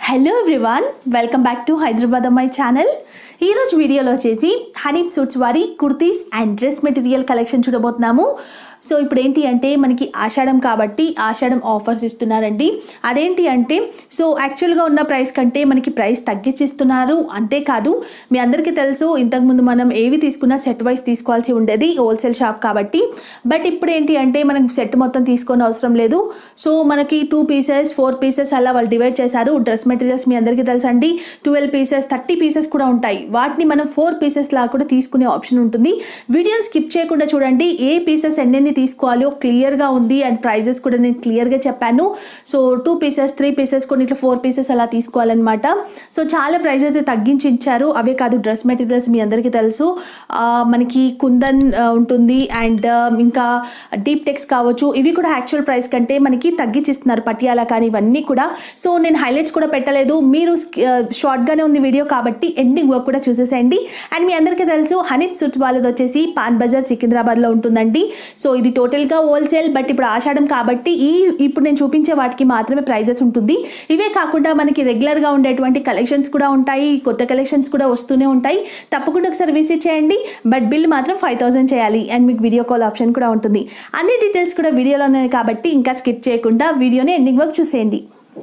Hello everyone welcome back to Hyderabad అమ్మాయి channel ఈరోజు వీడియోలో వచ్చేసి హనీప్ సూట్స్ వారి kurtis and dress material collection చూడబోతున్నాము సో ఇప్పుడు ఏంటి అంటే మనకి ఆషాఢం కాబట్టి ఆషాఢం ఆఫర్స్ ఇస్తున్నారండి అదేంటి అంటే సో యాక్చువల్గా ఉన్న ప్రైస్ కంటే మనకి ప్రైస్ తగ్గించిస్తున్నారు అంతేకాదు మీ అందరికీ తెలుసు ఇంతకుముందు మనం ఏవి తీసుకున్నా సెట్ వైస్ తీసుకోవాల్సి ఉండేది హోల్సేల్ షాప్ కాబట్టి బట్ ఇప్పుడు ఏంటి అంటే మనం సెట్ మొత్తం తీసుకొని అవసరం లేదు సో మనకి టూ పీసెస్ ఫోర్ పీసెస్ అలా వాళ్ళు డివైడ్ చేశారు డ్రెస్ మెటీరియల్స్ మీ అందరికీ తెలుసండి ట్వెల్వ్ పీసెస్ థర్టీ పీసెస్ కూడా ఉంటాయి వాటిని మనం ఫోర్ పీసెస్ లా కూడా తీసుకునే ఆప్షన్ ఉంటుంది వీడియోని స్కిప్ చేయకుండా చూడండి ఏ పీసెస్ ఎన్నెన్ని తీసుకోవాలో క్లియర్గా ఉంది అండ్ ప్రైజెస్ కూడా నేను క్లియర్గా చెప్పాను so two pieces three pieces కొన్ని ఇట్లా ఫోర్ పీసెస్ అలా తీసుకోవాలన్నమాట సో చాలా ప్రైస్ అయితే తగ్గించి ఇచ్చారు అవే కాదు డ్రెస్ మెటీరియల్స్ మీ అందరికీ తెలుసు ఆ, మనకి కుందన్ ఆ, ఉంటుంది అండ్ ఇంకా డీప్ టెక్స్ కావచ్చు ఇవి కూడా యాక్చువల్ ప్రైస్ కంటే మనకి తగ్గించిస్తున్నారు పటియాలా కానీ ఇవన్నీ కూడా సో నేను హైలైట్స్ కూడా పెట్టలేదు మీరు షార్ట్గానే ఉంది వీడియో కాబట్టి ఎండింగ్ వర్క్ కూడా చూసేసేయండి అండ్ మీ అందరికీ తెలుసు హనీప్ సుట్స్ వాళ్ళది వచ్చేసి పాన్ బజార్ సికింద్రాబాద్లో ఉంటుందండి సో ఇది టోటల్గా హోల్సేల్ బట్ ఇప్పుడు ఆషాఢం కాబట్టి ఈ ఇప్పుడు నేను చూపించే వాటికి మాత్రమే ప్రైజెస్ ఉంటుంది ఇవే కాకుండా మనకి రెగ్యులర్గా ఉండేటువంటి కలెక్షన్స్ కూడా ఉంటాయి కొత్త కలెక్షన్స్ కూడా వస్తూనే ఉంటాయి తప్పకుండా ఒకసారి విజిట్ చేయండి బట్ బిల్ మాత్రం ఫైవ్ థౌసండ్ చేయాలి అండ్ మీకు వీడియో కాల్ ఆప్షన్ కూడా ఉంటుంది అన్ని డీటెయిల్స్ కూడా వీడియోలో ఉన్నాయి కాబట్టి ఇంకా స్కిప్ చేయకుండా వీడియోని ఎండింగ్ వర్క్ చూసేయండి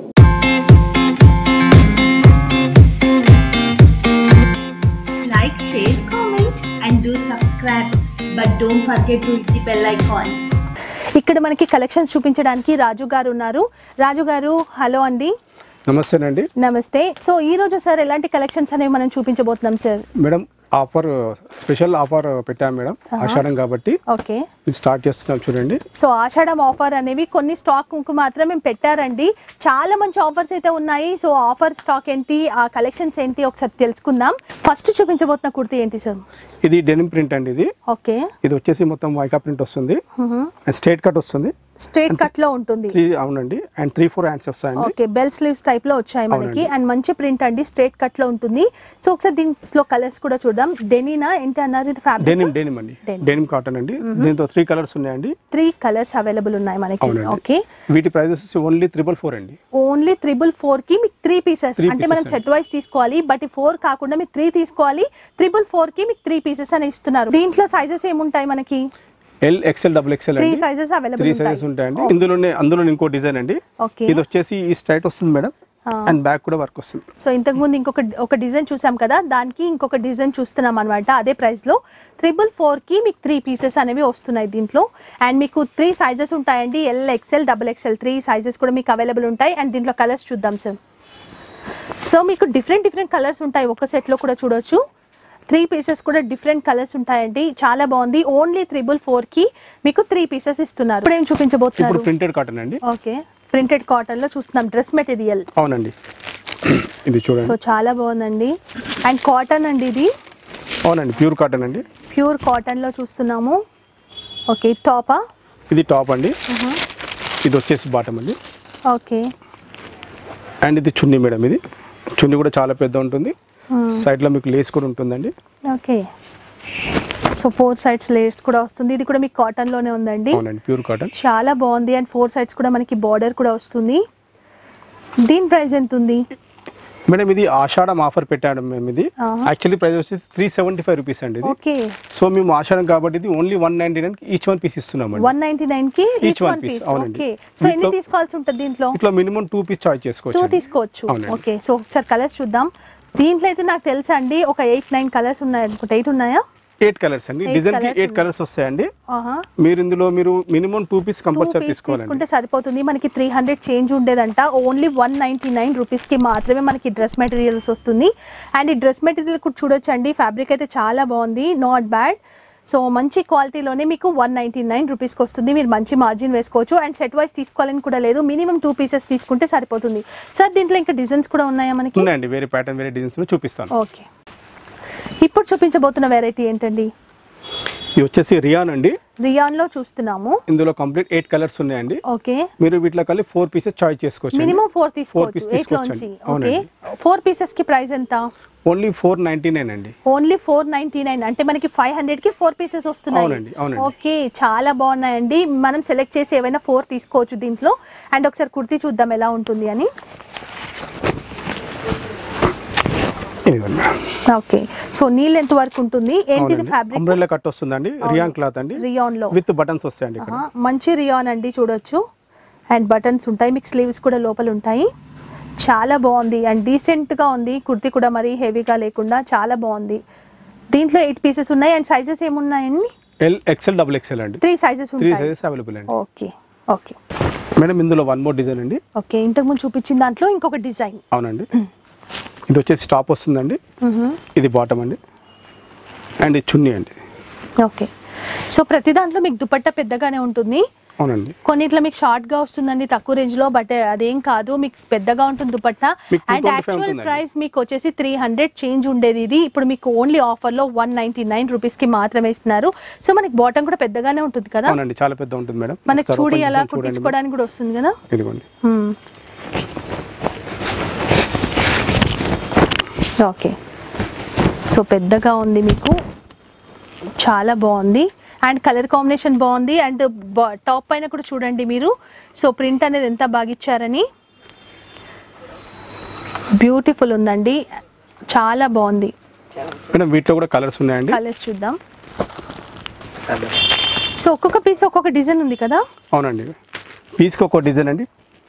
like, share, comment, and do subscribe. But don't forget to hit the bell icon. ఇక్కడ మనకి కలెక్షన్స్ చూపించడానికి రాజు గారు ఉన్నారు రాజు గారు హలో అండి నమస్తేనండి నమస్తే సో ఈ రోజు సార్ ఎలాంటి కలెక్షన్స్ అనేవి మనం చూపించబోతున్నాం sir madam offer special offer పెట్టాము మేడం ఆషాఢం కాబట్టి ఓకే ఇది స్టార్ట్ చేస్తున్నాం చూడండి సో ఆషాఢం ఆఫర్ అనేవి కొన్ని స్టాక్ మాత్రం మేము పెట్టారండి చాలా మంచి ఆఫర్స్ అయితే ఉన్నాయి సో ఆఫర్ స్టాక్ ఏంటి ఆ కలెక్షన్స్ ఏంటి ఒకసారి తెలుసుకుందాం ఫస్ట్ చూపించబోతున్న కుర్తీ ఏంటి సార్ ఇది డెనిమ్ ప్రింట్ అండి ఇది ఓకే ఇది వచ్చేసి మొత్తం వైకా ప్రింట్ వస్తుంది అండ్ స్ట్రేట్ కట్ వస్తుంది స్ట్రైట్ కట్ లో ఉంటుంది త్రీ అవునండి అండ్ త్రీ ఫోర్ హ్యాండ్స్ వస్తాయండి ఓకే బెల్ స్లీవ్స్ టైప్ లో వచ్చాయి మనకి అవునండి. అండ్ మంచి ప్రింట్ అండి స్ట్రైట్ కట్ లో ఉంటుంది సో ఒకసారి దీంట్లో కలర్స్ కూడా చూద్దాం డెనీనా ఏంటి అన్నారు ఇది ఫ్యాబ్రిక్ డెనిమ్ డెనిమ్ అండి Denim. డెనిమ్ కాటన్ అండి దీంతో త్రీ కలర్స్ ఉన్నాయండి త్రీ కలర్స్ అవైలబుల్ ఉన్నాయి మనకి అవునండి ఓకే వీటి ప్రైస్ వచ్చేసి ఓన్లీ త్రిబుల్ ఫోర్ అండి ఓన్లీ త్రిబుల్ ఫోర్ కి మీకు త్రీ పీసెస్ Three అంటే మనం pieces సెట్ వైస్ తీసుకోవాలి బట్ ఫోర్ కాకుండా మీకు త్రీ తీసుకోవాలి త్రిబుల్ ఫోర్ కి మీకు త్రీ పీసెస్ అని ఇస్తున్నారు దీంట్లో సైజెస్ ఏముంటాయి మనకి L XL double XL three అండి సైజెస్ త్రీ అవైలబుల్ సైజెస్ ఉంటాయి ఉంటాయండి ఇందులోనే అందులో ఇంకో డిజైన్ అండి ఓకే ఇది వచ్చేసి ఈ స్ట్రైట్ వస్తుంది మేడం అండ్ బ్యాక్ కూడా వర్క్ వస్తుంది సో ఇంతకు ముందు ఇంకొక ఒక డిజైన్ చూసాం కదా దానికి ఇంకొక డిజైన్ చూస్తున్నాం అనమాట అదే ప్రైస్లో త్రిబుల్ ఫోర్కి మీకు త్రీ పీసెస్ అనేవి వస్తున్నాయి దీంట్లో అండ్ మీకు త్రీ సైజెస్ ఉంటాయండి L XL double XL three sizes కూడా మీకు అవైలబుల్ ఉంటాయి అండ్ దీంట్లో కలర్స్ చూద్దాం సార్ సో మీకు డిఫరెంట్ డిఫరెంట్ కలర్స్ ఉంటాయి ఒక సెట్లో కూడా చూడొచ్చు త్రీ పీసెస్ కూడా డిఫరెంట్ కలర్స్ ఉంటాయండి చాలా బాగుంది ఓన్లీ త్రిబుల్ ఫోర్కి మీకు త్రీ పీసెస్ ఇస్తున్నారు ఇప్పుడు ఏం ఇప్పుడు చూపించబోతున్నారు ప్రింటెడ్ కాటన్ అండి ఓకే ప్రింటెడ్ కాటన్లో చూస్తున్నాం డ్రెస్ మెటీరియల్ అవునండి ఇది చూడండి సో చాలా బాగుందండి అండ్ కాటన్ అండి ఇది అవునండి ప్యూర్ కాటన్ అండి ప్యూర్ కాటన్లో చూస్తున్నాము ఓకే టాపా ఇది టాప్ అండి ఇది వచ్చేసి బాటమ్ అండి ఓకే అండ్ ఇది చున్నీ మేడం ఇది చున్నీ కూడా చాలా పెద్ద ఉంటుంది సైడ్లో మీకు లేస్ కూడా ఉంటుందండి okay so four sides layers కూడా వస్తుంది ఇది కూడా మీకు కాటన్లోనే ఉందండి అవునండి ప్యూర్ కాటన్ చాలా బాగుంది అండ్ ఫోర్ సైడ్స్ కూడా మనకి బార్డర్ కూడా వస్తుంది దీని ప్రైస్ ఎంత ఉంది మేడం ఇది ఆషాఢం ఆఫర్ పెట్టాడు మేము ఇది ఆహా. యాక్చువల్లీ ప్రైస్ వచ్చేసి త్రీ సెవెంటీ ఫైవ్ రూపీస్ అండి ఇది ఓకే సో మేము ఆషాఢం కాబట్టి ఇది only one ninety nine each one piece ఇస్తున్నామండి వన్ నైన్టీ నైన్ కి Each each one one piece, piece అవునండి. ఓకే సో ఎన్ని దీంట్లో- తీసుకోవాల్సి ఉంటుంది దీంట్లో ఇట్లా minimum two piece choice two చేసుకోవచ్చు తీసుకోవచ్చు అవునండి. ఓకే సో ఒకసారి కలర్స్ చూద్దాం దీంట్లో అయితే నాకు తెలుసా అండి ఒక ఎయిట్ నైన్ కలర్స్ ఉన్నాయి అనుకుంటా ఎయిట్ ఉన్నాయా ఎయిట్ కలర్స్ అండి Eight డిజైన్ కి colours ఎయిట్ కలర్స్ వస్తాయండి ఆహా మీరు ఇందులో మీరు minimum two piece two compulsory piece తీసుకోవాలండి తీసుకుంటే సరిపోతుంది మనకి త్రీ హండ్రెడ్ చేంజ్ ఉండేదంట ఓన్లీ వన్ నైంటీ నైన్ రూపీస్కి మాత్రమే మనకి డ్రెస్ మెటీరియల్స్ వస్తుంది అండ్ ఈ డ్రెస్ మెటీరియల్ కూడా చూడొచ్చండి ఫ్యాబ్రిక్ అయితే చాలా బాగుంది నాట్ బ్యాడ్ సో మంచి క్వాలిటీలోనే మీకు వన్ నైంటీ నైన్ రూపీస్కి వస్తుంది మీరు మంచి మార్జిన్ వేసుకోవచ్చు అండ్ సెట్ వైస్ తీసుకోవాలని కూడా లేదు మినిమం టూ పీసెస్ తీసుకుంటే సరిపోతుంది సార్ దీంట్లో ఇంకా డిజైన్స్ కూడా ఉన్నాయా మనకి ఉన్నాయండి వేరే ప్యాటర్న్ వేరే డిజైన్స్ చూపిస్తాను ఓకే ఇప్పుడు చూపించబోతున్న వెరైటీ ఏంటండి ఇది వచ్చేసి రియాన్ అండి రియాన్లో చూస్తున్నాము ఇందులో కంప్లీట్ ఎయిట్ కలర్స్ ఉన్నాయండి ఓకే మీరు వీటిలో కలిపి ఫోర్ పీసెస్ చాయిస్ చేసుకోవచ్చు మినిమం ఫోర్ Four తీసుకోవచ్చు piece ఎయిట్ లోంచి తీసుకోవచ్చండి. ఓకే అవునండి. ఫోర్ పీసెస్ కి ప్రైస్ ఎంత ఓన్లీ ఫోర్ నైన్టీ నైన్ అండి ఓన్లీ ఫోర్ నైన్టీ నైన్ అంటే మనకి ఫైవ్ హండ్రెడ్ కి ఫోర్ పీసెస్ వస్తున్నాయి అవునండి, అవునండి. ఓకే చాలా బాగున్నాయండి మనం సెలెక్ట్ చేసి ఏవైనా ఫోర్ తీసుకోవచ్చు దీంట్లో అండ్ ఒకసారి కుర్తీ చూద్దాం ఎలా ఉంటుంది అని ఇదిగోండి మేడం ఓకే సో నీళ్ళు ఎంత వరకు ఉంటుంది ఏంటిది ఫ్యాబ్రిక్ అంబ్రెల్లా కట్ వస్తుందండి రియాన్ క్లాత్ అండి రియాన్ లో విత్ బటన్స్ వస్తాయండి ఇక్కడ ఆహా, మంచి రియాన్ అండి చూడొచ్చు అండ్ బటన్స్ ఉంటాయి మీకు స్లీవ్స్ కూడా లోపల ఉంటాయి చాలా బాగుంది అండ్ డీసెంట్గా ఉంది కుర్తి కూడా మరీ హెవీగా లేకుండా చాలా బాగుంది దీంట్లో ఎయిట్ పీసెస్ ఉన్నాయి అండ్ సైజెస్ ఏమున్నాయండి ఎల్ ఎక్సెల్ డబుల్ ఎక్సెల్ అండి త్రీ సైజెస్ త్రీ ఉంటాయి సైజెస్ అవైలబుల్ అండి ఓకే ఓకే మేడం ఇందులో వన్ మోర్ డిజైన్ అండి ఓకే ఇంతకుముందు చూపించిన దాంట్లో ఇంకొక డిజైన్ అవునండి ఇది వచ్చేసి టాప్ వస్తుందండి ఇది బాటమ్ అండి అండ్ ఇది చున్నీ అండి ఓకే సో ప్రతి దాంట్లో మీకు దుపట్టా పెద్దగానే ఉంటుంది అవునండి కొన్నిట్లో మీకు షార్ట్ గా వస్తుందండి తక్కువ రేంజ్ లో బట్ అదేం కాదు మీకు పెద్దగా ఉంటుంది దుపట్టా మీకు అండ్ 225 యాక్చువల్ ఉంటుందండి. ప్రైస్ మీకు వచ్చేసి త్రీ హండ్రెడ్ చేంజ్ ఉండేది ఇది ఇప్పుడు మీకు ఓన్లీ ఆఫర్ లో వన్ నైన్టీ నైన్ రూపీస్ కి మాత్రమే ఇస్తున్నారు సో మనకి బాటమ్ కూడా పెద్దగానే ఉంటుంది కదా అవునండి చాలా పెద్ద ఉంటుంది మేడం మనకి ఒకసారి చూడి open అలా చేసి చూడండి మేడం. కుట్టించుకోవడానికి కూడా వస్తుంది కదా ఇదిగోండి మ్మ్. ఓకే సో పెద్దగా ఉంది మీకు చాలా బాగుంది అండ్ కలర్ కాంబినేషన్ బాగుంది అండ్ టాప్ పైన కూడా చూడండి మీరు సో ప్రింట్ అనేది ఎంత బాగా ఇచ్చారని బ్యూటిఫుల్ ఉందండి చాలా బాగుంది మేడం వీటిలో కూడా కలర్స్ ఉన్నాయండి కలర్స్ చూద్దాం సో ఒక్కొక్క పీస్ ఒక్కొక్క డిజైన్ ఉంది కదా అవునండి పీస్కి ఒక డిజైన్ అండి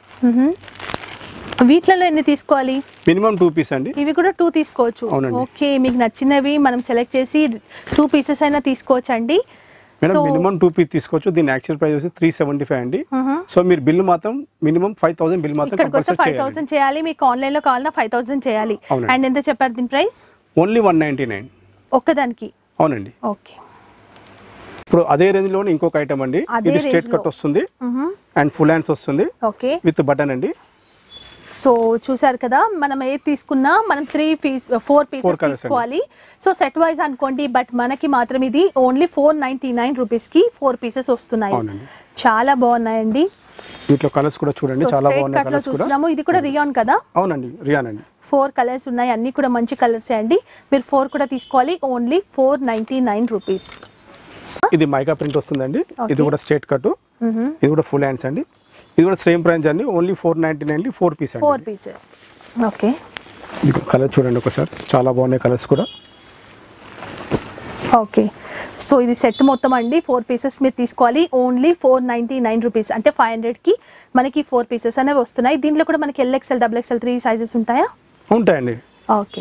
వీటిలలో ఎన్ని తీసుకోవాలి మినిమం టూ పీస్ అండి ఇవి కూడా టూ తీసుకోవచ్చు అవునండి. ఓకే మీకు నచ్చినవి మనం సెలెక్ట్ చేసి టూ పీసెస్ అయినా తీసుకోవచ్చు అండి madam so minimum two piece తీసుకోవచ్చు దీని యాక్చువల్ ప్రైస్ వచ్చి త్రీ సెవెంటీ ఫైవ్ అండి సో మీరు బిల్ మాత్రం మినిమం ఫైవ్ థౌసండ్ బిల్ మాత్రం ఇక్కడికి వస్తే కంపల్సరీ ఫైవ్ చేయాలి థౌసండ్ చేయాలి మీకు ఆన్లైన్ లో కావాలన్నా ఫైవ్ థౌసండ్ చేయాలి అవునండి. అండ్ ఎంత చెప్పారు దీని price only one ninety nine ఒక్కదానికి అవునండి ఓకే ఇప్పుడు అదే రేంజ్ లోనే ఇంకొక ఐటమ్ అండి అదే ఇది స్ట్రేట్ range లో. కట్ వస్తుంది అండ్ ఫుల్ హ్యాండ్స్ వస్తుంది ఓకే విత్ బటన్ అండి సో చూసారు కదా మనం ఏది తీసుకున్నా మనం three piece four pieces colours అండి. తీసుకోవాలి సో సెట్ వైజ్ అనుకోండి బట్ మనకి మాత్రం ఇది only four ninety nine rupees కి ఫోర్ పీసెస్ వస్తున్నాయి అవునండి. చాలా బాగున్నాయండి వీటిలో కలర్స్ కూడా చూడండి సో చాలా స్ట్రైట్ బాగున్నాయి కట్ లో కలర్స్ కూడా చూస్తున్నాము ఇది కూడా రియాన్ కదా అవునండి రియాన్ అండి ఫోర్ కలర్స్ ఉన్నాయి అన్ని కూడా మంచి కలర్సే అండి మీరు ఫోర్ కూడా తీసుకోవాలి only four ninety nine rupees ఇది మైకా ప్రింట్ వస్తుందండి ఇది Okay. కూడా స్ట్రేట్ కట్ ఇది కూడా ఫుల్ హ్యాండ్స్ అండి ఇది కూడా సేమ్ ప్రైస్ అండి only four ninety nine four piece four అండి పీసెస్ ఓకే ఇది కలర్ చూడండి ఒకసారి చాలా బాగున్నాయి కలర్స్ కూడా ఓకే సో ఇది సెట్ మొత్తం అండి ఫోర్ పీసెస్ మీరు తీసుకోవాలి only four ninety nine rupees అంటే ఫైవ్ హండ్రెడ్కి మనకి ఫోర్ పీసెస్ అనేవి వస్తున్నాయి దీంట్లో కూడా మనకి L XL double XL three sizes ఉంటాయా ఉంటాయండి ఓకే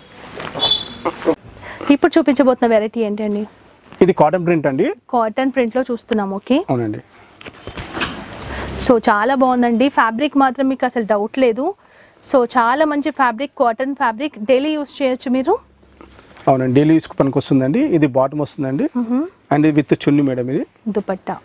ఇప్పుడు చూపించబోతున్న వెరైటీ ఏంటండి ఇది కాటన్ ప్రింట్ అండి కాటన్ ప్రింట్లో చూస్తున్నాం ఓకే అవునండి సో చాలా బాగుందండి ఫ్యాబ్రిక్ మాత్రం మీకు అసలు డౌట్ లేదు సో చాలా మంచి fabric cotton fabric daily use చేయొచ్చు మీరు అవునండి డైలీ యూస్ పనికి వస్తుందండి ఇది బాటమ్ వస్తుందండి అండ్ ఇది విత్ చున్ని మేడం ఇది దుపట్టా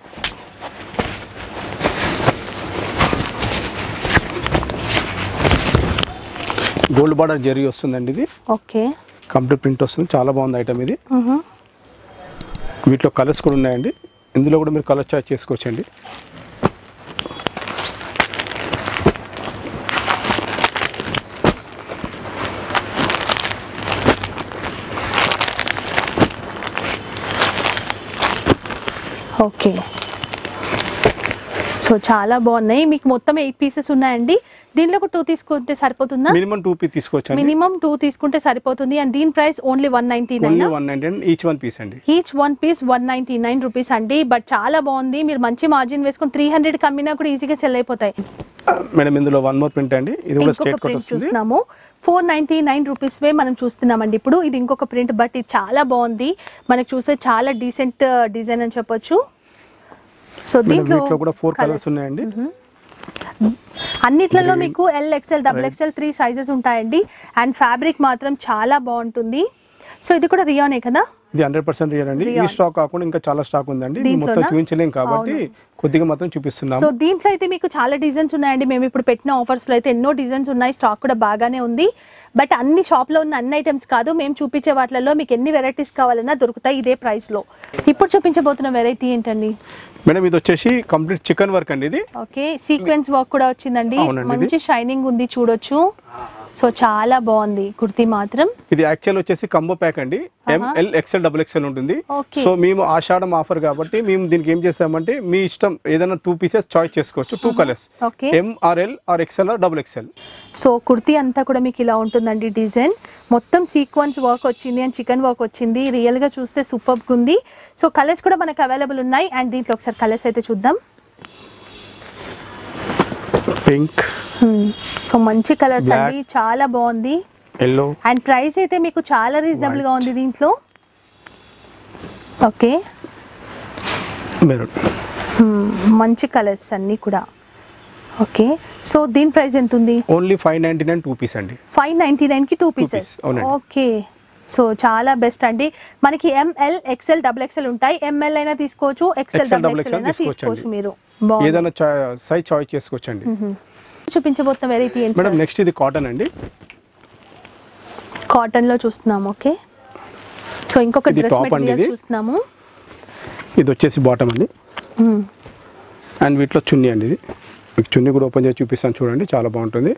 గోల్డ్ బార్డర్ జరీ వస్తుందండి ఇది ఓకే కంప్లీట్ ప్రింట్ వస్తుంది చాలా బాగుంది ఐటమ్ ఇది వీటిలో కలర్స్ కూడా ఉన్నాయండి ఇందులో కూడా మీరు కలర్ చార్జ్ చేసుకోవచ్చండి ఓకే సో చాలా బాగున్నాయి మీకు మొత్తం ఎయిట్ పీసెస్ ఉన్నాయండి దీంట్లో ఒక టూ తీసుకుంటే సరిపోతుందా మినిమం టూ పీస్ తీసుకోవచ్చండి మినిమం టూ తీసుకుంటే సరిపోతుంది అండ్ దీని price only one ninety nine only one ninety each one piece అండి each one piece one ninety nine rupees అండి బట్ చాలా బాగుంది మీరు మంచి మార్జిన్ వేసుకొని త్రీ హండ్రెడ్ కమ్మినా కూడా ఈజీగా సెల్ అయిపోతాయి మేడం ఇందులో వన్ మోర్ ప్రింట్ అండి ఇది కూడా ఇంకొక స్ట్రేట్ కట్ ప్రింట్ వస్తుంది చూస్తున్నాము ఫోర్ నైన్టీ నైన్ రూపీస్ వే మనం చూస్తున్నామండి ఇప్పుడు ఇది ఇంకొక ప్రింట్ బట్ ఇది చాలా బాగుంది మనకు చూస్తే చాలా డీసెంట్ డిజైన్ అని చెప్పొచ్చు సో మేడం దీంట్లో వీటిలో కూడా ఫోర్ కలర్స్ colours. ఉన్నాయండి అన్నిట్లలో మీకు L XL double XL three sizes ఉంటాయండి అండ్ ఫ్యాబ్రిక్ మాత్రం చాలా బాగుంటుంది సో ఇది కూడా రియానే కదా ఇది హండ్రెడ్ పర్సెంట్ రియల్ అండి ఈ Rayon. స్టాక్ కాకుండా ఇంకా చాలా స్టాక్ ఉందండి ఇది మొత్తం దీంట్లోనా? చూపించలేం కాబట్టి కొద్దిగా మాత్రం చూపిస్తున్నాం సో దీంట్లో అయితే మీకు చాలా డిజైన్స్ ఉన్నాయండి మేము ఇప్పుడు పెట్టిన ఆఫర్స్లో అయితే ఎన్నో డిజైన్స్ ఉన్నాయి స్టాక్ కూడా బాగానే ఉంది బట్ అన్ని షాప్లో ఉన్న అన్ని ఐటమ్స్ కాదు మేము చూపించే వాటిలలో మీకు ఎన్ని వెరైటీస్ కావాలన్నా దొరుకుతాయి ఇదే ప్రైస్లో ఇప్పుడు చూపించబోతున్న వెరైటీ ఏంటండి మేడం ఇది వచ్చేసి కంప్లీట్ చికెన్ వర్క్ అండి ఇది ఓకే సీక్వెన్స్ వర్క్ కూడా వచ్చిందండి అవునండి, ఇది. మంచి షైనింగ్ ఉంది చూడొచ్చు సో చాలా బాగుంది కుర్తీ మాత్రం ఇది యాక్చువల్ వచ్చేసి కంబో ప్యాక్ అండి ఎంఎల్ ఎక్స్ఎల్ డబుల్ ఎక్స్ఎల్ ఉంటుంది Okay. సో మేము ఆషాఢం ఆఫర్ కాబట్టి మేము దీనికి ఏం చేస్తామంటే మీ ఇష్టం ఏదైనా టూ పీసెస్ చాయిస్ చేసుకోవచ్చు two colours okay M or L or XL or double XL so kurti అంతా కూడా మీకు ఇలా ఉంటుందండి డిజైన్ మొత్తం సీక్వెన్స్ వర్క్ వచ్చింది అండ్ చికెన్ వర్క్ వచ్చింది రియల్గా చూస్తే సూపర్గా ఉంది సో కలర్స్ కూడా మనకు అవైలబుల్ ఉన్నాయి అండ్ దీంట్లో ఒకసారి కలర్స్ అయితే చూద్దాం పింక్ సో మంచి కలర్స్ Black. అండి చాలా బాగుంది ఎల్లో అండ్ ప్రైస్ అయితే మీకు చాలా రీజనబుల్ గా ఉంది దీంట్లో ఓకే మెరూన్ మంచి కలర్స్ అన్నీ కూడా ఓకే సో దీని ప్రైస్ ఎంత ఉంది only five ninety nine two piece అండి ఫైవ్ నైంటీ నైన్కి టూ పీసెస్ pieces, అవునండి. ఓకే సో చాలా బెస్ట్ అండి మనకి ఎంఎల్ ఎక్స్ఎల్ డబుల్ ఎక్స్ఎల్ ఉంటాయి ఎంఎల్ అయినా తీసుకోవచ్చు XL XL, double double XL అయినా XL తీసుకోవచ్చు తీసుకోవచ్చు అండి. మీరు బాగుంది ఏదైనా సైజ్ చాయిస్ చేసుకోవచ్చండి చూపించబోతున్న వెరైటీ ఏంటి మేడం నెక్స్ట్ ఇది కాటన్ అండి కాటన్ లో చూస్తున్నాము ఓకే సో ఇంకొక ఇది డ్రెస్ top అండి మెటీరియల్ ఇది. చూస్తున్నాము ఇది వచ్చేసి బాటమ్ అండి మ్మ్. అండ్ వీటిలో చున్నీ అండి ఇది మీకు చున్నీ కూడా ఓపెన్ చేసి చూపిస్తాను చూడండి చాలా బాగుంటుంది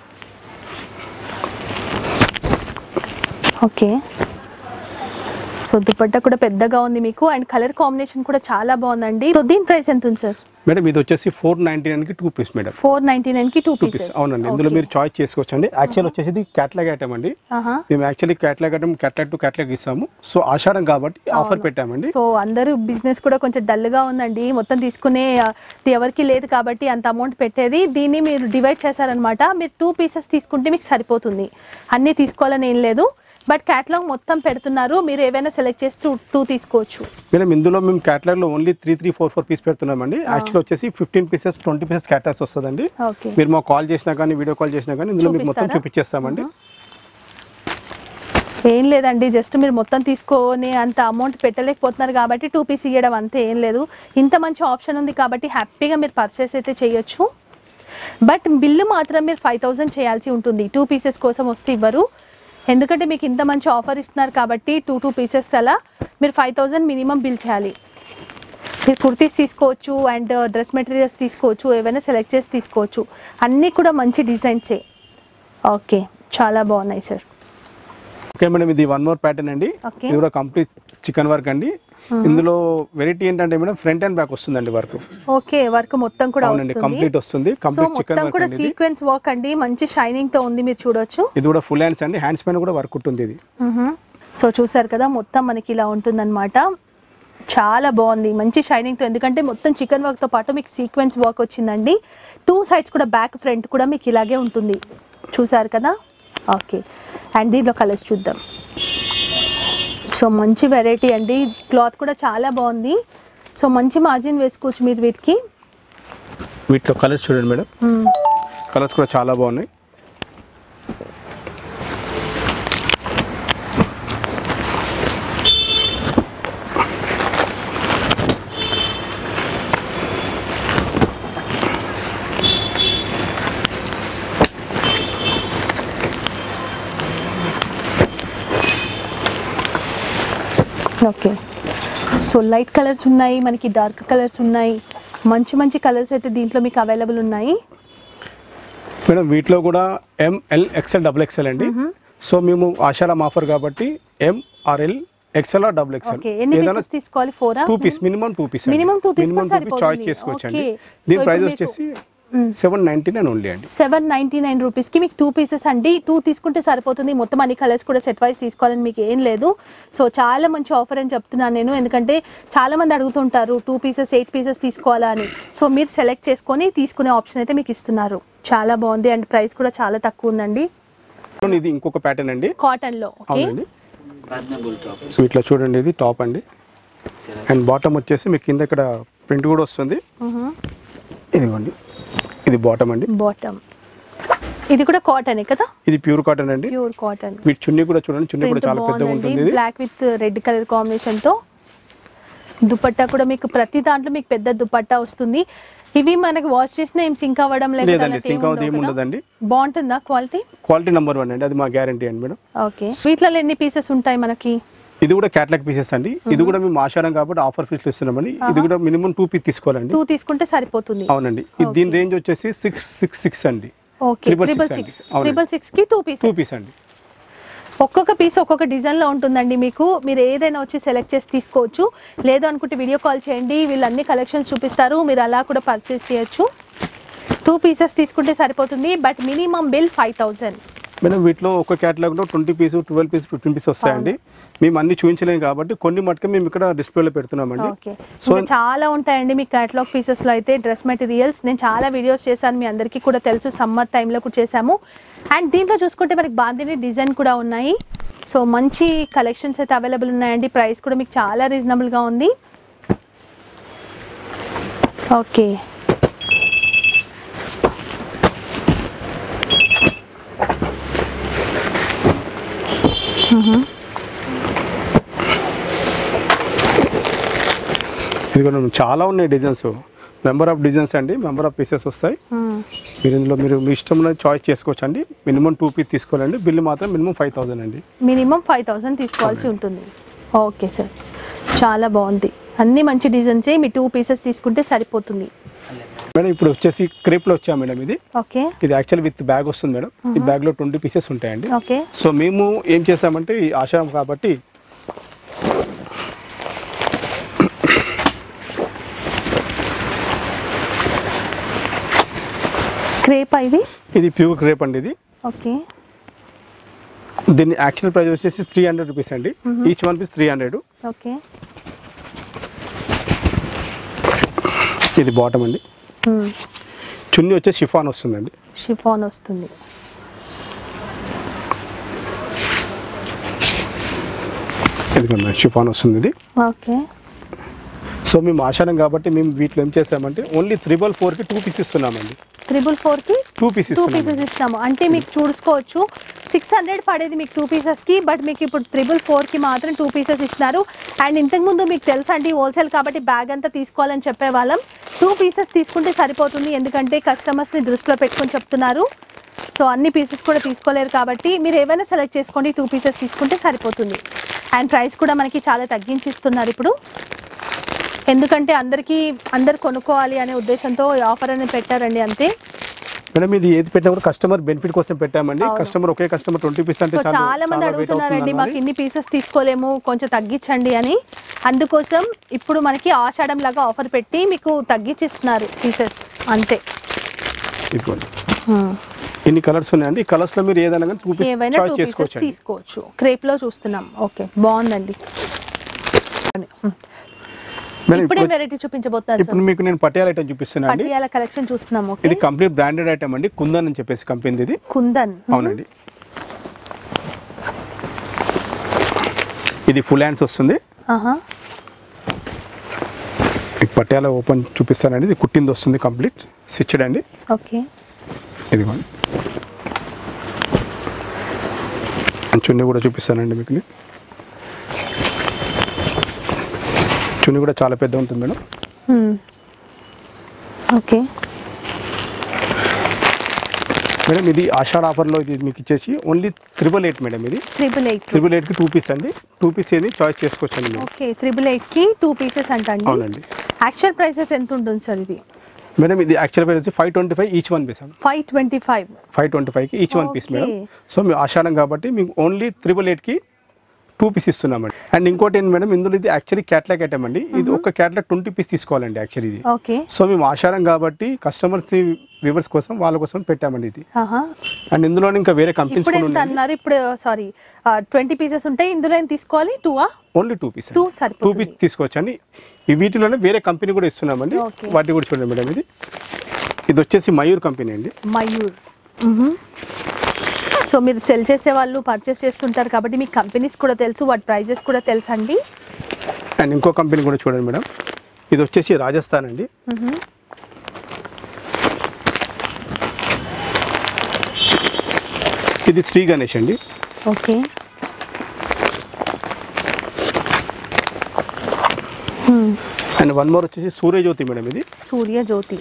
ఓకే సో దుపట్టా కూడా పెద్దగా ఉంది మీకు అండ్ కలర్ కాంబినేషన్ కూడా చాలా బాగుందండి సో దీని ప్రైస్ ఎంత ఉంది సార్ మేడం ఇది వచ్చేసి ఫోర్ నైన్టీ నైన్కి two piece madam four ninety nine కి టూ టూ పీస్ పీసెస్ అవునండి ఇందులో మీరు చాయిస్ చేసుకోవచ్చు అండి యాక్చువల్ వచ్చేసి ఇది క్యాట్లాగ్ ఐటమ్ అండి మేము actually catalogue item catalogue to catalogue ఇస్తాము సో ఆషాఢం కాబట్టి ఆఫర్ పెట్టామండి సో అందరూ బిజినెస్ కూడా కొంచెం డల్ గా ఉందండి మొత్తం తీసుకునే ఆ, ఇది ఎవరికి లేదు కాబట్టి అంత అమౌంట్ పెట్టేది దీన్ని మీరు డివైడ్ చేశారనమాట మీరు టూ పీసెస్ తీసుకుంటే మీకు సరిపోతుంది అన్నీ తీసుకోవాలని ఏం లేదు బట్ క్యాటలాగ్ మొత్తం పెడుతున్నారు మీరు ఏవైనా సెలెక్ట్ చేసి టూ టూ తీసుకోవచ్చు మేడం ఇందులో మేము క్యాట్లాగ్ లో only three three four four piece పెడుతున్నామండి యాక్చువల్ వచ్చేసి fifteen pieces twenty pieces catalogues వస్తుందండి ఓకే మీరు మాకు కాల్ చేసినా కానీ వీడియో కాల్ చేసినా కానీ ఇందులో మీకు మొత్తం చూపిస్తారా? చూపించేస్తామండి ఏం లేదండి జస్ట్ మీరు మొత్తం తీసుకొని అంత అమౌంట్ పెట్టలేకపోతున్నారు కాబట్టి టూ పీస్ ఇవ్వడం అంతే ఏం లేదు ఇంత మంచి ఆప్షన్ ఉంది కాబట్టి హ్యాపీగా మీరు పర్చేస్ అయితే చేయొచ్చు బట్ బిల్లు మాత్రం మీరు ఫైవ్ థౌజండ్ చేయాల్సి ఉంటుంది టూ పీసెస్ కోసం వస్తే ఇవ్వరు ఎందుకంటే మీకు ఇంత మంచి ఆఫర్ ఇస్తున్నారు కాబట్టి టూ టూ పీసెస్ అలా మీరు ఫైవ్ థౌజండ్ మినిమం బిల్ చేయాలి మీరు కుర్తీస్ తీసుకోవచ్చు అండ్ డ్రెస్ మెటీరియల్స్ తీసుకోవచ్చు ఏవైనా సెలెక్ట్ చేసి తీసుకోవచ్చు అన్నీ కూడా మంచి డిజైన్సే ఓకే చాలా బాగున్నాయి సార్ ఓకే మేడం ఇది వన్ మోర్ ప్యాటర్న్ అండి Okay. ఇది కూడా కంప్లీట్ చికెన్ వర్క్ అండి ఇందులో వెరైటీ ఏంటంటే మేడం ఫ్రంట్ అండ్ బ్యాక్ వస్తుందండి వర్క్ ఓకే వర్క్ మొత్తం కూడా అవునండి వస్తుంది కంప్లీట్ వస్తుంది సో కంప్లీట్ చికెన్ మొత్తం వర్క్ కూడా అండి ఇది. సీక్వెన్స్ వర్క్ అండి మంచి షైనింగ్ తో ఉంది మీరు చూడొచ్చు ఇది కూడా ఫుల్ హ్యాండ్స్ అండి హ్యాండ్స్ పైన కూడా వర్క్ ఉంటుంది ఇది సో చూసారు కదా మొత్తం మనకి ఇలా ఉంటుందన్నమాట చాలా బాగుంది మంచి షైనింగ్ తో ఎందుకంటే మొత్తం చికెన్ వర్క్ తో పాటు మీకు సీక్వెన్స్ వర్క్ వచ్చిందండి టూ సైడ్స్ కూడా బ్యాక్ ఫ్రంట్ కూడా మీకు ఇలాగే ఉంటుంది చూసారు కదా ఓకే అండ్ దీంట్లో కలర్స్ చూద్దాం సో మంచి వెరైటీ అండి క్లాత్ కూడా చాలా బాగుంది సో మంచి మార్జిన్ వేసుకోవచ్చు మీరు వీటికి వీటిలో కలర్స్ చూడండి మేడం కలర్స్ కూడా చాలా బాగున్నాయి ఓకే సో లైట్ కలర్స్ ఉన్నాయి మనకి డార్క్ కలర్స్ ఉన్నాయి మంచి మంచి కలర్స్ అయితే దీంట్లో మీకు అవైలబుల్ ఉన్నాయి మేడం వీటిలో కూడా ఎంఎల్ ఎక్స్ఎల్ డబుల్ ఎక్స్ఎల్ అండి సో మేము ఆషారాం ఆఫర్ కాబట్టి M or L XL or double XL okay ఎన్ని పీసెస్ తీసుకోవాలి ఫోరా two piece minimum two piece Minimum two తీసుకొని చాయిస్ సరిపోతుంది. చేసుకోవచ్చు అండి Okay. దీని So ప్రైస్ ఇప్పుడు మీకు- వచ్చేసి సెవెన్ నైన్టీ నైన్ ఓన్లీ అండి సెవెన్ నైంటీ నైన్ రూపీస్కి మీకు టూ పీసెస్ అండి టూ తీసుకుంటే సరిపోతుంది మొత్తం అన్ని కలర్స్ కూడా సెట్ వైజ్ తీసుకోవాలని మీకు ఏం లేదు సో చాలా మంచి ఆఫర్ అని చెప్తున్నాను నేను ఎందుకంటే చాలా మంది అడుగుతుంటారు టూ పీసెస్ ఎయిట్ పీసెస్ తీసుకోవాలా అని సో మీరు సెలెక్ట్ చేసుకొని తీసుకునే ఆప్షన్ అయితే మీకు ఇస్తున్నారు చాలా బాగుంది అండ్ ప్రైస్ కూడా చాలా తక్కువ ఉందండి ఇది ఇంకొక ప్యాటర్న్ అండి కాటన్లో ఓకే అవునండి వీటిలో చూడండి ఇది టాప్ అండి అండ్ బాటమ్ వచ్చేసి మీకు కింద ఇక్కడ ప్రింట్ కూడా వస్తుంది ఇదిగోండి ఇది బాటమ్ అండి బాటమ్ ఇది కూడా కాటనే కదా ఇది ప్యూర్ కాటన్ అండి ప్యూర్ కాటన్ వీటి చున్నీ కూడా చూడండి చున్నీ కూడా చాలా పెద్దగా ఉంటుంది ఇది black with red colour combination తో దుపట్టా కూడా మీకు ప్రతి దాంట్లో మీకు పెద్ద దుపట్టా వస్తుంది ఇవి మనకి వాష్ చేసిన ఏం సింక్ అవ్వడం లేకపోతే లేదండి అలాంటి సింక్ ఏం అవుతుంది ఉండవు కదా? ఏముండదండి బాగుంటుందా క్వాలిటీ క్వాలిటీ నెంబర్ వన్ అండి అది మా గ్యారంటీ అండి మేడం ఓకే వీటిలో ఎన్ని పీసెస్ ఉంటాయి మనకి ఇది కూడా క్యాట్లాగ్ పీసెస్ అండి ఇది కూడా మేము ఆషాఢం కాబట్టి ఆఫర్ ఫీస్లు ఇస్తున్నామండి ఇది కూడా మినిమం టూ పీస్ తీసుకోవాలండి టూ తీసుకుంటే సరిపోతుంది అవునండి ఇది దీని రేంజ్ వచ్చేసి సిక్స్ సిక్స్ సిక్స్ అండి okay Triple triple six six అండి. అవునండి. ట్రిపుల్ సిక్స్ కి టూ టూ పీసెస్ పీస్ అండి ఒక్కొక్క పీస్ ఒక్కొక్క డిజైన్లో ఉంటుందండి మీకు మీరు ఏదైనా వచ్చి సెలెక్ట్ చేసి తీసుకోవచ్చు లేదు అనుకుంటే వీడియో కాల్ చేయండి వీళ్ళు అన్ని కలెక్షన్స్ చూపిస్తారు మీరు అలా కూడా పర్చేస్ చేయొచ్చు టూ పీసెస్ తీసుకుంటే సరిపోతుంది but minimum bill five thousand madam వీటిలో ఒక క్యాటలాగ్లో twenty piece twelve piece fifteen piece వస్తాయండి మేము అన్ని చూపించలేము కాబట్టి కొన్ని మటుకు మేము ఇక్కడ డిస్ప్లేలో పెడుతున్నామండి ఓకే సో ఇంకా చాలా ఉంటాయండి మీకు క్యాటలాగ్ పీసెస్లో అయితే డ్రెస్ మెటీరియల్స్ నేను చాలా వీడియోస్ చేశాను మీ అందరికీ కూడా తెలుసు సమ్మర్ టైంలో కూడా చేశాము అండ్ దీంట్లో చూసుకుంటే మనకి బాందిని డిజైన్ కూడా ఉన్నాయి సో మంచి కలెక్షన్స్ అయితే అవైలబుల్ ఉన్నాయండి ప్రైస్ కూడా మీకు చాలా రీజనబుల్గా ఉంది ఓకే ఇది కూడా చాలా ఉన్నాయి డిజైన్స్ మెంబర్ ఆఫ్ డిజైన్స్ అండి మెంబర్ ఆఫ్ పీసెస్ వస్తాయి మీరు ఇందులో మీరు మీ ఇష్టం చాయిస్ చేసుకోవచ్చు అండి మినిమం టూ పీస్ తీసుకోవాలండి బిల్లు మాత్రం మినిమం ఫైవ్ థౌసండ్ అండి మినిమం ఫైవ్ థౌసండ్ తీసుకోవాల్సి ఉంటుంది ఓకే సార్ చాలా బాగుంది అన్ని మంచి డిజైన్సే మీ టూ పీసెస్ తీసుకుంటే సరిపోతుంది మేడం ఇప్పుడు వచ్చేసి క్రేప్లో వచ్చా మేడం ఇది ఓకే ఇది యాక్చువల్ విత్ బ్యాగ్ వస్తుంది మేడం ఈ బ్యాగ్లో ట్వంటీ పీసెస్ ఉంటాయండి ఓకే సో మేము ఏం చేసామంటే ఈ ఆషాఢం కాబట్టి క్రేప్ ఇది ఇది ప్యూర్ క్రేప్ అండి ఇది ఓకే దీని యాక్చువల్ ప్రైస్ వచ్చేసి త్రీ హండ్రెడ్ రూపీస్ అండి each one piece three hundred okay ఇది బాటమ్ అండి చున్నీ వచ్చేసి షిఫాన్ వస్తుందండి షిఫాన్ వస్తుంది ఇది షిఫాన్ వస్తుంది ఇది ఓకే సో మేము ఆషాఢం కాబట్టి మేము వీటిలో ఏం చేసామంటే ఓన్లీ త్రిబల్ ఫోర్కి టూ పీస్ ఇస్తున్నామండి త్రిబుల్ ఫోర్కి టూ పీస్ టూ పీసెస్ ఇస్తున్నాం ఇస్తాము అంటే మీకు చూసుకోవచ్చు సిక్స్ హండ్రెడ్ పడేది మీకు టూ పీసెస్కి బట్ మీకు ఇప్పుడు త్రిబుల్ ఫోర్కి మాత్రం టూ పీసెస్ ఇస్తున్నారు అండ్ ఇంతకుముందు మీకు తెలుసా అండి హోల్సేల్ కాబట్టి బ్యాగ్ అంతా తీసుకోవాలని చెప్పేవాళ్ళం టూ పీసెస్ తీసుకుంటే సరిపోతుంది ఎందుకంటే కస్టమర్స్ని దృష్టిలో పెట్టుకొని చెప్తున్నారు సో అన్ని పీసెస్ కూడా తీసుకోలేరు కాబట్టి మీరు ఏమైనా సెలెక్ట్ చేసుకోండి టూ పీసెస్ తీసుకుంటే సరిపోతుంది అండ్ ప్రైస్ కూడా మనకి చాలా తగ్గించి ఇస్తున్నారు ఇప్పుడు ఎందుకంటే అందరికీ అందరు కొనుక్కోవాలి అనే ఉద్దేశంతో ఈ ఆఫర్ అనేది పెట్టారండి అంతే మేడం ఇది ఏది పెట్టినా కూడా కస్టమర్ బెనిఫిట్ కోసం పెట్టామండి కస్టమర్ ఒకే కస్టమర్ ట్వంటీ పీస్ అంటే సో చాలా చాలా మంది చాలా weight అడుగుతున్నారండి అవుతుంది మాకు ఇన్ని పీసెస్ తీసుకోలేము కొంచెం తగ్గించండి అని అందుకోసం ఇప్పుడు మనకి ఆషాఢం లాగా ఆఫర్ పెట్టి మీకు తగ్గించిస్తున్నారు పీసెస్ అంతే ఇదిగోండి ఇన్ని కలర్స్ ఉన్నాయండి ఈ కలర్స్ లో మీరు ఏదైనా కానీ టూ పీస్ ఏవైనా టూ చాయిస్ పీసెస్ చేసుకోవచ్చు తీసుకోవచ్చు క్రేప్ లో చూస్తున్నాం ఓకే బాగుందండి మేడం ఇప్పుడే ఇప్పుడు వెరైటీ చూపించబోతున్నారు ఇప్పుడు మీకు నేను పటియాల ఐటమ్ చూపిస్తున్నా అండి పటియాల కలెక్షన్ చూస్తున్నాం ఓకే ఇది కంప్లీట్ బ్రాండెడ్ ఐటమ్ అండి కుందన్ అని చెప్పేసి కంపెనీ ఇది కుందన్ అవునండి ఇది ఫుల్ హ్యాండ్స్ వస్తుంది ఆహా ఈ పటియాల ఓపెన్ చూపిస్తానండి ఇది కుట్టింది వస్తుంది కంప్లీట్ స్విచ్డ్ అండి ఓకే ఇదిగోండి చున్నీ కూడా చూపిస్తానండి మీకు నేను. చున్నీ కూడా చాలా పెద్ద ఉంటుంది మేడం ఓకే మేడం ఇది ఆషాఢ ఆఫర్లో ఇది మీకు ఇచ్చేసి ఓన్లీ త్రిబుల్ ఎయిట్ మేడం ఇది త్రిబుల్ ఎయిట్ త్రిబుల్ ఎయిట్కి టూ పీస్ అండి టూ పీస్ ఏది చాయిస్ చేసుకోవచ్చండి మీరు ఓకే త్రిబుల్ ఎయిట్ కి టూ పీసెస్ అంటండి అవునండి యాక్చువల్ ప్రైస్ అయితే ఎంత ఉంటుంది సార్ ఇది మేడం ఇది యాక్చువల్ ప్రైస్ వచ్చి five twenty five each one piece అండి five twenty five five twenty ఫైవ్కి each one piece madam Okay. So మేము ఆషాఢం కాబట్టి మీకు ఓన్లీ త్రిబుల్ ఎయిట్కి టూ పీస్ ఇస్తున్నామండి అండ్ ఇంకోటి ఏంటి మేడం ఇందులో ఇది యాక్చువల్లీ క్యాట్లాగ్ ఐటమ్ అండి ఇది ఒక క్యాట్లాగ్ ట్వంటీ పీస్ తీసుకోవాలండి యాక్చువల్లీ ఇది ఓకే సో మేము ఆషాఢం కాబట్టి కస్టమర్స్ వ్యూవర్స్ కోసం వాళ్ళ కోసం పెట్టామండి ఇది ఆహా అండ్ ఇందులో ఇంకా వేరే కంపెనీస్ ఇప్పుడు కూడా ఎంత ఉన్నాయి అన్నారు ఇప్పుడు సారీ ట్వంటీ పీసెస్ ఉంటాయి ఇందులో ఏం తీసుకోవాలి టూ ఆ only two piece Two two సరిపోతుంది. పీస్ తీసుకోవచ్చు అండి ఈ వీటిలోనే వేరే కంపెనీ కూడా ఇస్తున్నామండి Okay. వాటి కూడా చూడండి మేడం ఇది ఇది వచ్చేసి మయూర్ కంపెనీ అండి మయూర్ సో మీరు సెల్ చేసే వాళ్ళు పర్చేస్ చేస్తుంటారు కాబట్టి మీకు కంపెనీస్ కూడా తెలుసు వాటి ప్రైజెస్ కూడా తెలుసు అండి అండ్ ఇంకో కంపెనీ కూడా చూడండి మేడం ఇది వచ్చేసి రాజస్థాన్ అండి ఇది శ్రీ గణేష్ అండి ఓకే అండ్ వన్ మోర్ వచ్చేసి సూర్యజ్యోతి మేడం ఇది సూర్య జ్యోతి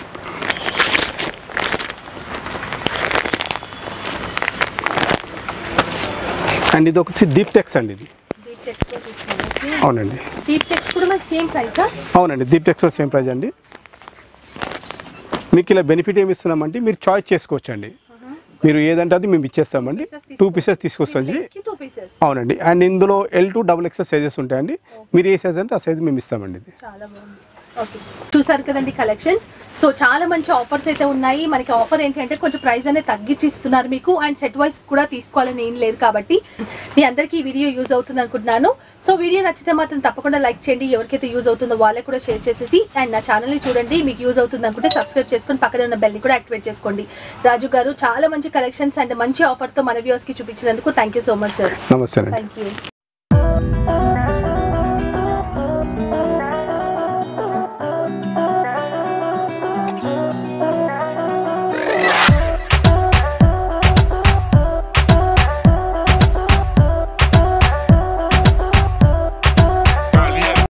అండ్ ఇది వచ్చి దీప్ టెక్స్ అండి ఇది అవునండి డీప్ టెక్స్ కూడా మనకి సేమ్ ప్రైసా అవునండి దీప్ టెక్స్ సేమ్ ప్రైస్ అండి మీకు ఇలా బెనిఫిట్ ఏమి ఇస్తున్నామంటే మీరు చాయిస్ చేసుకోవచ్చండి మీరు ఏదంటే అది మేము ఇచ్చేస్తామండి టూ పీసెస్ తీసుకొస్తాం టూ పీసెస్ అవునండి అండ్ ఇందులో L to double XL sizes ఉంటాయండి మీరు ఏ సైజ్ అంటే ఆ సైజ్ మేము ఇస్తామండి ఇది చాలా బాగుంది ఓకే చూసారు కదండి కలెక్షన్స్ సో చాలా మంచి ఆఫర్స్ అయితే ఉన్నాయి మనకి ఆఫర్ ఏంటి అంటే కొంచెం ప్రైస్ అనేది తగ్గించి ఇస్తున్నారు మీకు అండ్ సెట్ వైస్ కూడా తీసుకోవాలని ఏం లేదు కాబట్టి మీ అందరికీ ఈ వీడియో యూజ్ అవుతుంది అనుకుంటున్నాను సో వీడియో నచ్చితే మాత్రం తప్పకుండా లైక్ చేయండి ఎవరికైతే యూజ్ అవుతుందో వాళ్ళకి కూడా షేర్ చేసేసి అండ్ నా ఛానల్ని చూడండి మీకు యూజ్ అవుతుంది అనుకుంటే సబ్స్క్రైబ్ చేసుకొని పక్కన ఉన్న బెల్ని కూడా యాక్టివేట్ చేసుకోండి రాజు గారు చాలా మంచి కలెక్షన్స్ అండ్ మంచి ఆఫర్తో మన వ్యూవర్స్కి చూపించినందుకు thank you so much sir నమస్తే అండి థ్యాంక్ యూ